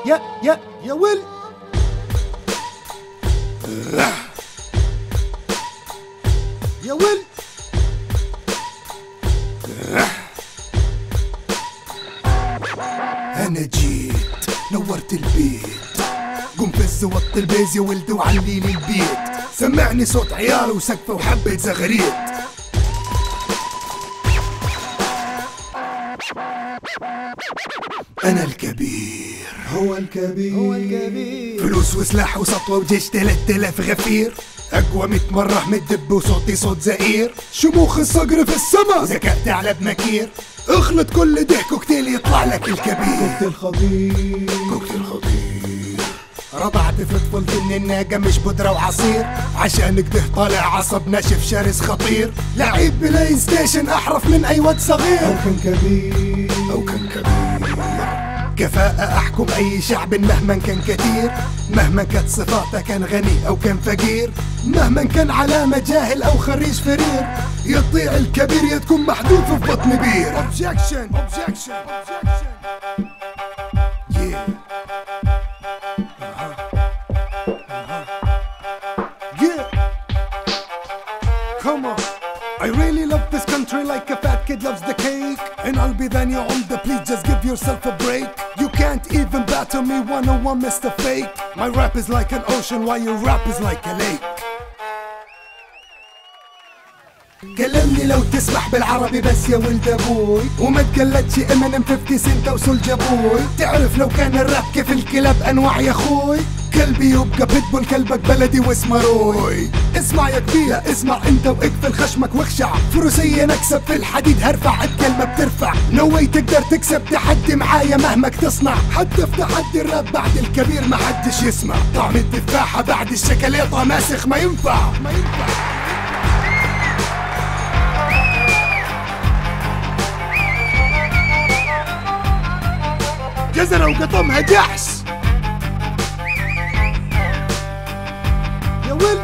يا يا يا ويل يا ويل انا جيت نورت البيت قم فز وط البيز يا ولد وعلي لي البيت سمعني صوت عيال وسقفه وحبة زغريت انا الكبير هو الكبير هو الكبير فلوس وسلاح وسطوة وجيش تلات الاف غفير اقوى ميت مرة من الدب وصوتي صوت زئير شموخ الصقر في السما ذكاء ثعلب مكير اخلط كل ده كوكتيل يطلع لك الكبير كوكتيل خطير كوكتيل خطير رضعت في طفولتي ان الناقة مش بودرة وعصير عشان كده طالع عصب ناشف شرس خطير لعيب بلاي ستيشن احرف من اي واد أو صغير كان كبير أو كان كبير كفاءة أحكم أي شعب مهما كان كثير مهما كانت صفاته كان غني أو كان فقير مهما كان علامة جاهل أو خريج فرير يطيع الكبير يا تكون محذوف في بطن بير Objection Objection Objection Yeah Yeah Come on I really love this country like a fat kid loves the cake And I'll be then your older, please just give yourself a break You can't even battle me one-on-one, Mr. Fake My rap is like an ocean while your rap is like a lake كلمني لو تسمح بالعربي بس يا ولد ابوي وما تقلدش امينيم 50 سنت وسولجا بوي تعرف لو كان الراب كيف الكلاب انواع يا اخوي كلبي يبقى بيتبول كلبك بلدي واسمه روي اسمع يا كبير اسمع انت واقفل خشمك واخشع فروسية نكسب في الحديد هرفع الكلمة بترفع نو واي تقدر تكسب تحدي معايا مهما تصنع حتى في تحدي الراب بعد الكبير ما حدش يسمع طعم التفاحة بعد الشكليطة ماسخ ما ينفع ما ينفع جزرة وقطمها جحش يا ويل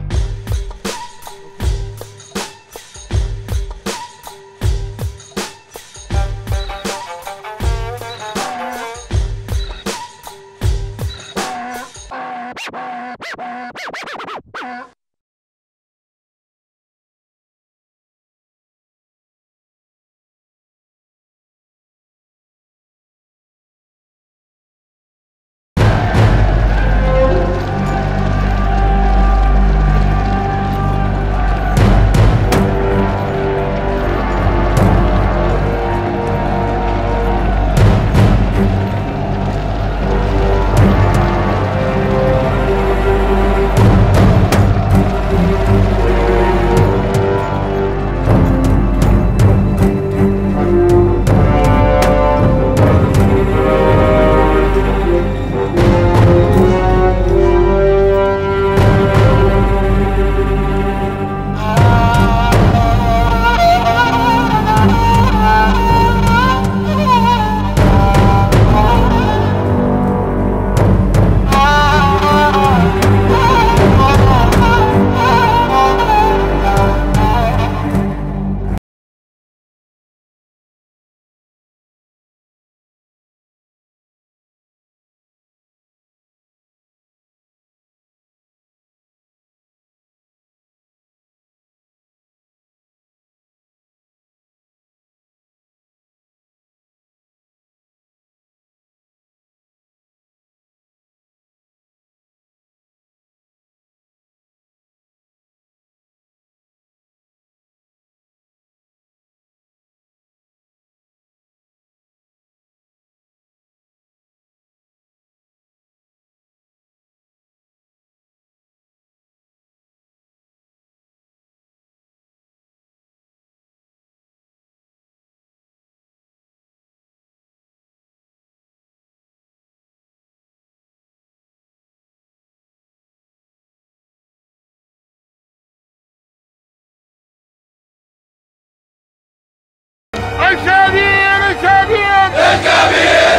الكبير الكبير الكبير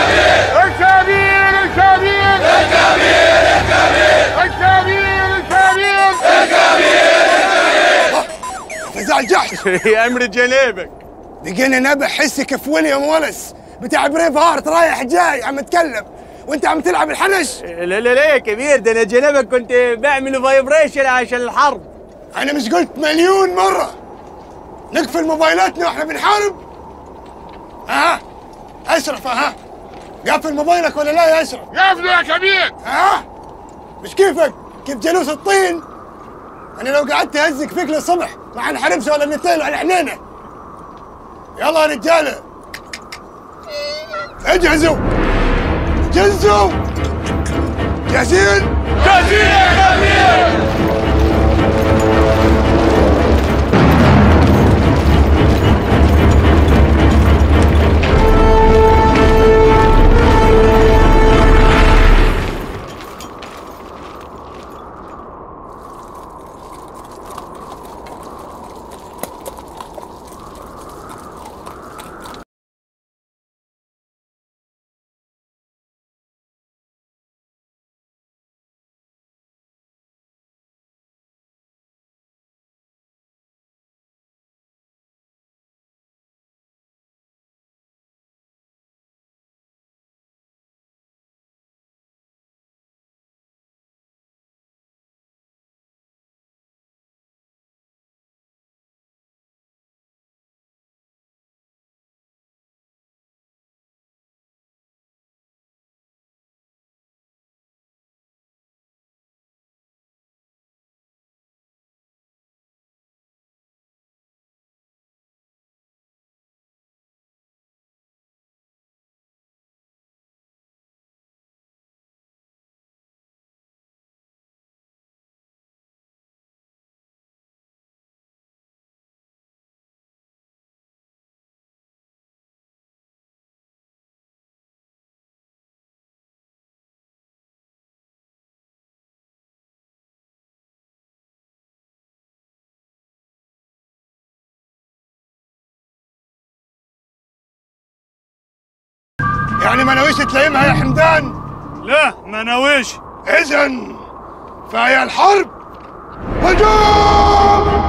الكبير الكبير الكبير الكبير فزع الجحش يا امر جنيبك لقينا نبح حسي كيف ويليام ولس بتاع بريف هارت رايح جاي عم اتكلم وانت عم تلعب الحنش لا لا لا يا كبير ده انا جنبك كنت بعمل فايبريشن عشان الحرب انا مش قلت مليون مره نقفل موبايلاتنا واحنا بنحارب ها اشرف ها قافل موبايلك ولا لا يا اشرف يفلو يا كبير ها مش كيفك كيف جلوس الطين انا لو قعدت اهزك فيك للصبح ما حنحرمش ولا نتين على حنينه يلا يا رجاله اجهزوا جهزوا جاهزين جاهزين يا كبير يعني ما ناويش تلايمها يا حمدان لا ما ناويش اذا فهي الحرب هجوم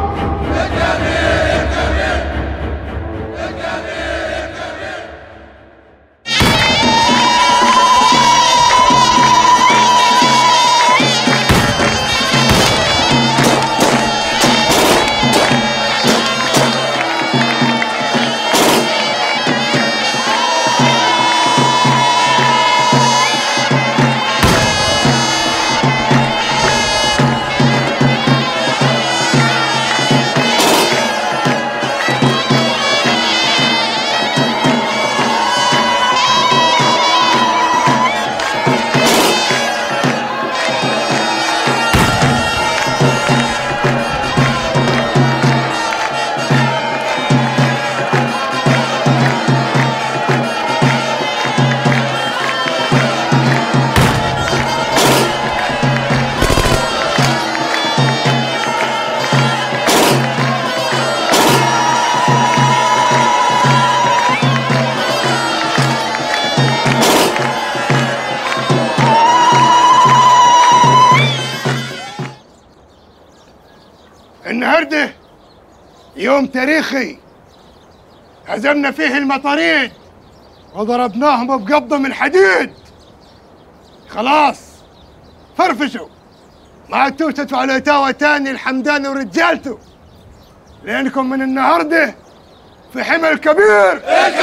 النهارده يوم تاريخي هزمنا فيه المطاريد وضربناهم بقبضة من حديد خلاص فرفشوا ما عدتوش تدفعوا الاتاوة تاني الحمدان ورجالته لانكم من النهارده في حمل كبير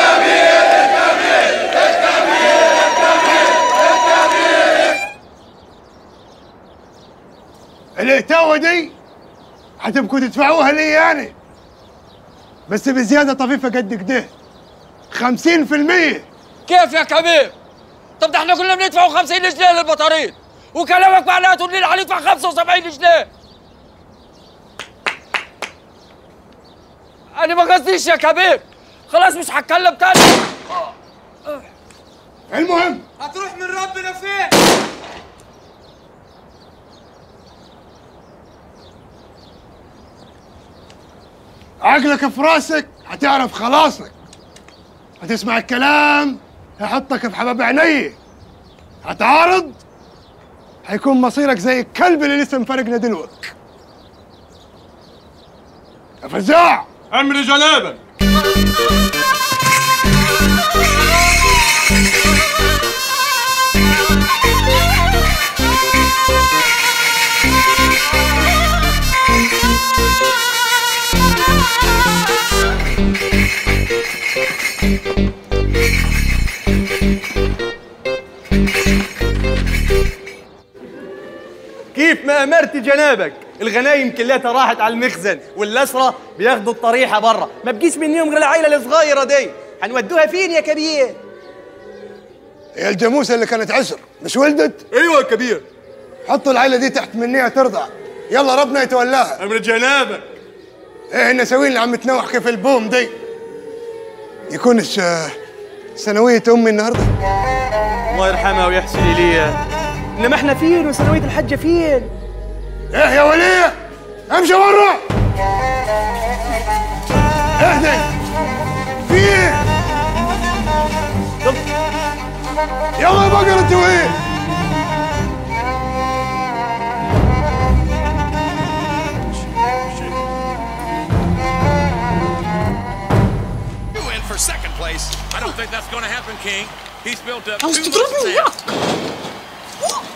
الاتاوة دي هتبقوا تدفعوها لي يعني بس بزيادة طفيفة قد كده خمسين في المية كيف يا كبير؟ طب ده احنا كنا بندفع 50 جنيه للبطاريد وكلامك معناته تقول لي هندفع 75 جنيه انا ما قصديش يا كبير خلاص مش هتكلم تاني المهم هتروح من ربنا فين؟ عقلك في راسك هتعرف خلاصك هتسمع الكلام هيحطك في حباب عيني هتعارض هيكون مصيرك زي الكلب اللي لسه مفرقنا دلوقتي يا فزاع امر جنابك بأمارة جنابك الغنايم كلها راحت على المخزن والأسرة بياخدوا الطريحة برا ما بقيش منهم غير العيلة الصغيرة دي هنودوها فين يا كبير؟ هي الجاموسه اللي كانت عشر مش ولدت ايوه يا كبير حطوا العيله دي تحت منيها ترضع يلا ربنا يتولاها امر جنابك ايه نسوين عم تنوح كيف البوم دي يكونش آه، سنوية أمي النهاردة الله يرحمها ويحسن إليها إنما إحنا فين وثانوية الحجة فين؟ إيه يا ولية امشي برا اهدي في ايه يلا يا بقرة انت وين You in for second place. I don't think that's going to happen, King. He's built up عاوز too much تضربني talent. ياك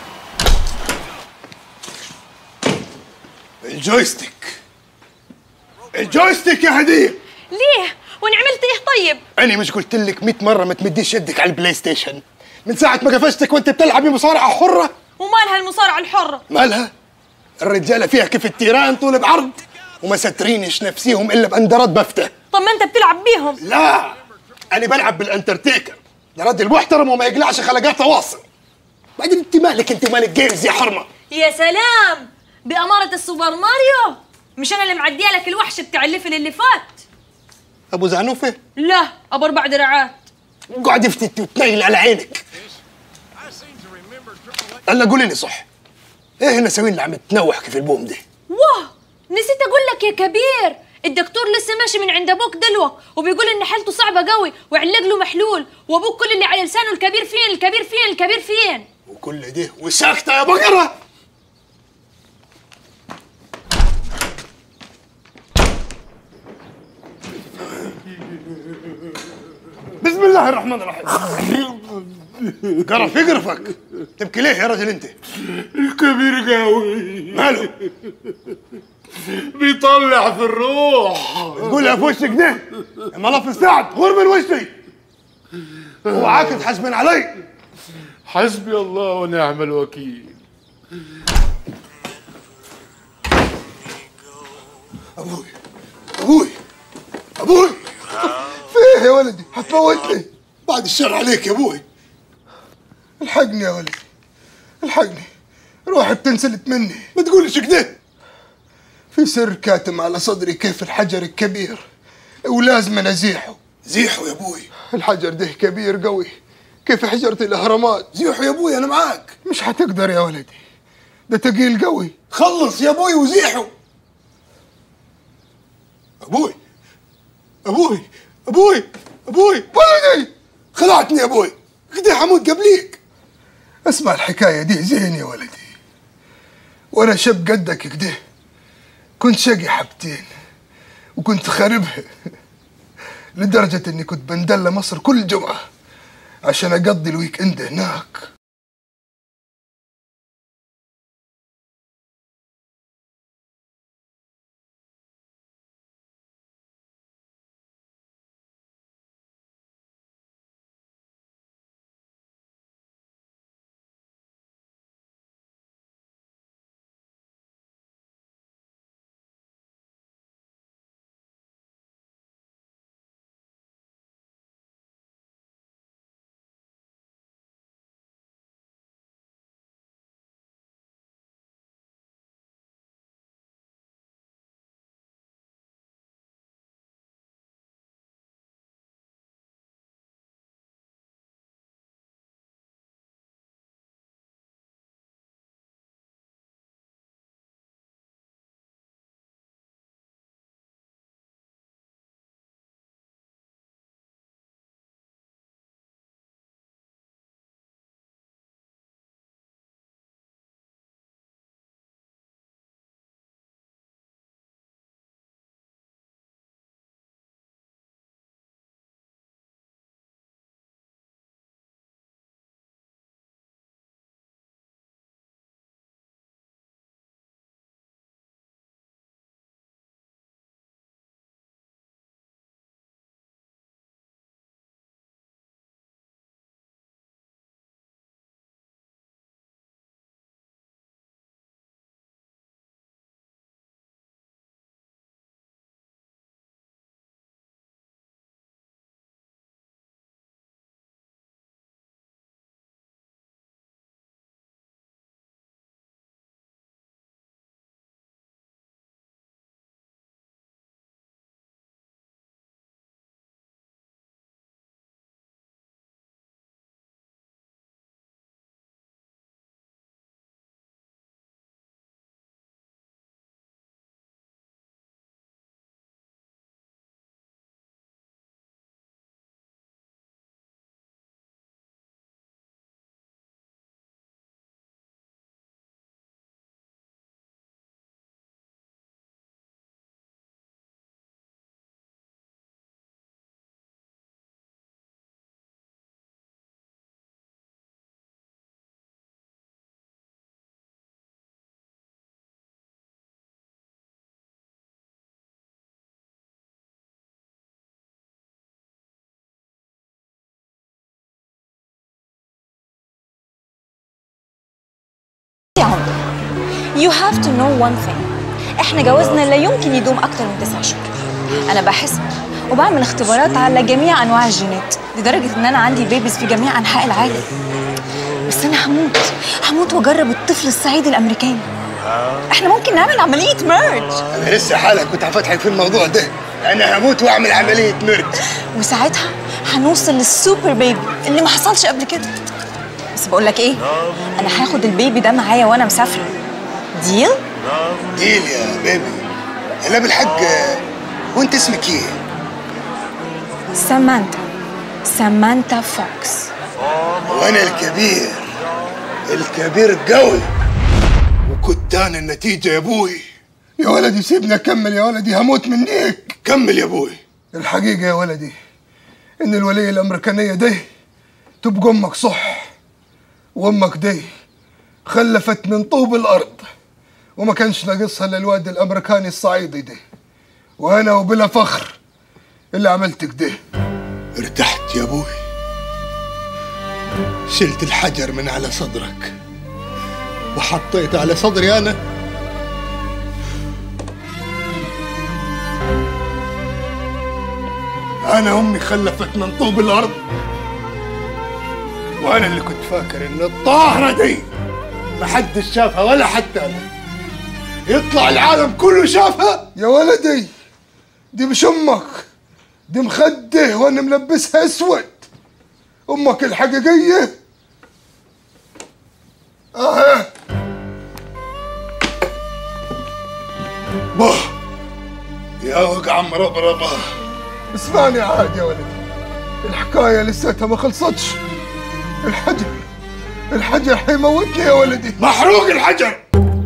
الجويستيك الجويستيك يا هدية ليه وانا عملت ايه طيب أنا مش قلت لك 100 مرة ما تمديش يدك على البلاي ستيشن من ساعة ما قفشتك وأنت بتلعبي مصارعة حرة ومالها المصارعه الحره مالها؟ الرجالة فيها كيف التيران طول بعرض وما سترينش نفسيهم إلا بأندرات بفتة طب ما انت بتلعب بيهم لا أنا بلعب بالأنترتيكر ده راجل محترم وما يقلعش خلقات تواصل بعدين أنت مالك أنت مالك جيمز يا حرمة يا سلام بأمارة السوبر ماريو مش انا اللي معديه لك الوحش بتاع الليفل اللي فات أبو زعنوفة لا ابو اربع دراعات قاعد يفتت وتنيل على عينك هلا قولي لي صح ايه النساوين اللي عم تنوح كيف البوم دي واه نسيت اقول لك يا كبير الدكتور لسه ماشي من عند ابوك دلوك وبيقول ان حالته صعبه قوي وعلاج له محلول وابوك كل اللي على لسانه الكبير فين الكبير فين الكبير فين وكل ده وساكتة يا بقرة بسم الله الرحمن الرحيم قرف يقرفك تبكي ليه يا رجل انت الكبير قوي ماله بيطلع في الروح قولها في وشك ده اما لف سعد غور من وشي اوعاك تحاسبن علي حسبي الله ونعم الوكيل ابوي ابوي ابوي في ايه يا ولدي هتموتني بعد الشر عليك يا ابوي الحقني يا ولدي الحقني روحي بتنسلت مني ما تقولش كده في سر كاتم على صدري كيف الحجر الكبير ولازم أنا ازيحه زيحه يا ابوي الحجر ده كبير قوي كيف حجرة الاهرامات زيحه يا ابوي انا معاك مش هتقدر يا ولدي ده تقيل قوي خلص يا ابوي وزيحه ابوي ابوي ابوي ابوي ولدي خلعتني يا ابوي كده حموت قبليك اسمع الحكايه دي زين يا ولدي وانا شاب قدك كده كنت شقي حبتين وكنت خاربها لدرجة اني كنت بندل مصر كل جمعة عشان اقضي الويك اند هناك You have to know one thing احنا جوازنا لا يمكن يدوم اكتر من تسع شهور انا بحسب وبعمل اختبارات على جميع انواع الجينات لدرجه ان انا عندي بيبيز في جميع انحاء العالم بس انا هموت هموت واجرب الطفل الصعيدي الامريكاني احنا ممكن نعمل عمليه ميرج انا لسه حالا كنت هفتحك في الموضوع ده انا هموت واعمل عمليه مرج وساعتها هنوصل للسوبر بيبي اللي ما حصلش قبل كده بس بقول لك ايه انا هاخد البيبي ده معايا وانا مسافره ديل ديل يا بيبي لا بالحق وانت اسمك ايه سامانتا سامانتا فوكس وانا الكبير الكبير قوي وكنت انا النتيجه يا ابوي يا ولدي سيبني اكمل يا ولدي هموت منيك كمل يا ابوي الحقيقه يا ولدي ان الوليه الامريكانيه دي تبقى امك صح وامك دي خلفت من طوب الارض وما كانش ناقصها الا الواد الامريكاني الصعيدي ده وانا وبلا فخر اللي عملت كده ارتحت يا ابوي شلت الحجر من على صدرك وحطيته على صدري انا انا امي خلفت من طوب الارض وانا اللي كنت فاكر ان الطاهره دي محدش شافها ولا حتى انا يطلع العالم كله شافها يا ولدي دي مش امك دي مخده وانا ملبسها اسود امك الحقيقيه اه باه يا وقع مربربه اسمعني عاد يا ولدي الحكايه لساتها ما خلصتش الحجر الحجر حيموتني يا ولدي محروق الحجر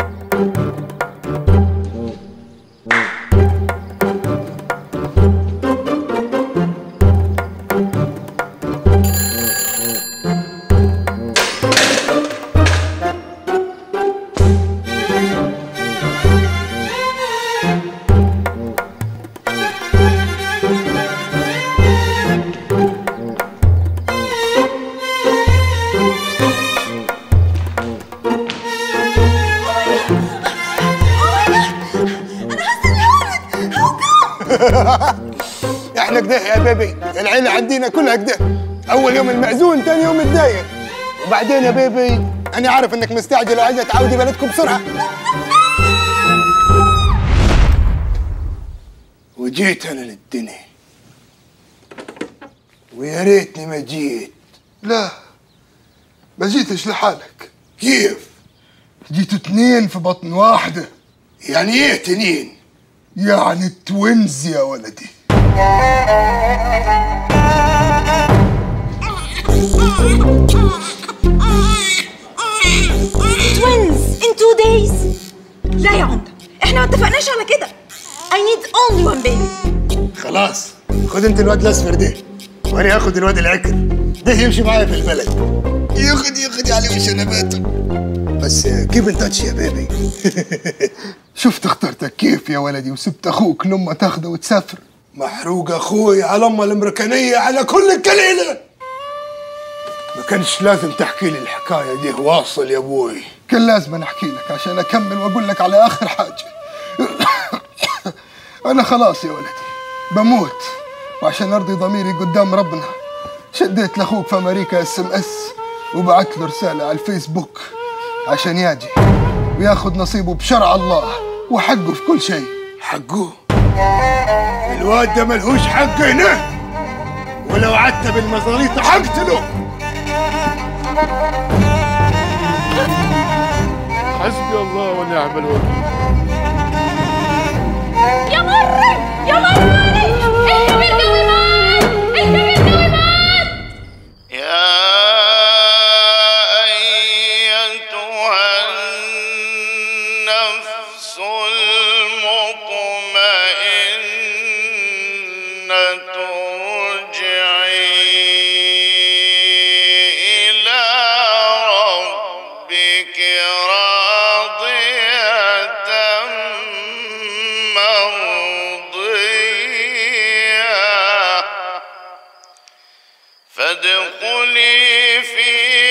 احنا كده يا بيبي العيلة عندنا كلها كده اول يوم المأذون تاني يوم الداير وبعدين يا بيبي انا عارف انك مستعجل وعايزة تعودي بلدكم بسرعة وجيت انا للدنيا ويا ريتني ما جيت لا ما جيتش لحالك كيف جيتوا اتنين في بطن واحدة يعني ايه تنين يعني توينز يا ولدي توينز in two days لا يا عمده احنا ما اتفقناش على كده I need only one baby خلاص خد انت الواد الاصفر ده وانا هاخد الواد العكر ده يمشي معايا في البلد ياخد ياخد عليه وشنباته بس كيف ان تاتش يا بيبي شفت اخترتك كيف يا ولدي وسبت اخوك لما تاخده وتسافر محروق اخوي على امه الامريكانيه على كل الكليله ما كانش لازم تحكي لي الحكايه دي واصل يا ابوي كان لازم أنا احكي لك عشان اكمل واقول لك على اخر حاجه انا خلاص يا ولدي بموت وعشان ارضي ضميري قدام ربنا شديت لاخوك في امريكا اس ام اس وبعت له رساله على الفيسبوك عشان يجي وياخذ نصيبه بشرع الله وحقه في كل شيء حقه الواد ده ملهوش حق هنا ولو عدت بالمزاريط حقتله حسبي الله ونعم الوكيل يا مري يا مري الكبير قوي مات الكبير قوي مات يا أيتها النفس المطمئنة ارجعي إلى ربك راضية مرضية فادخلي في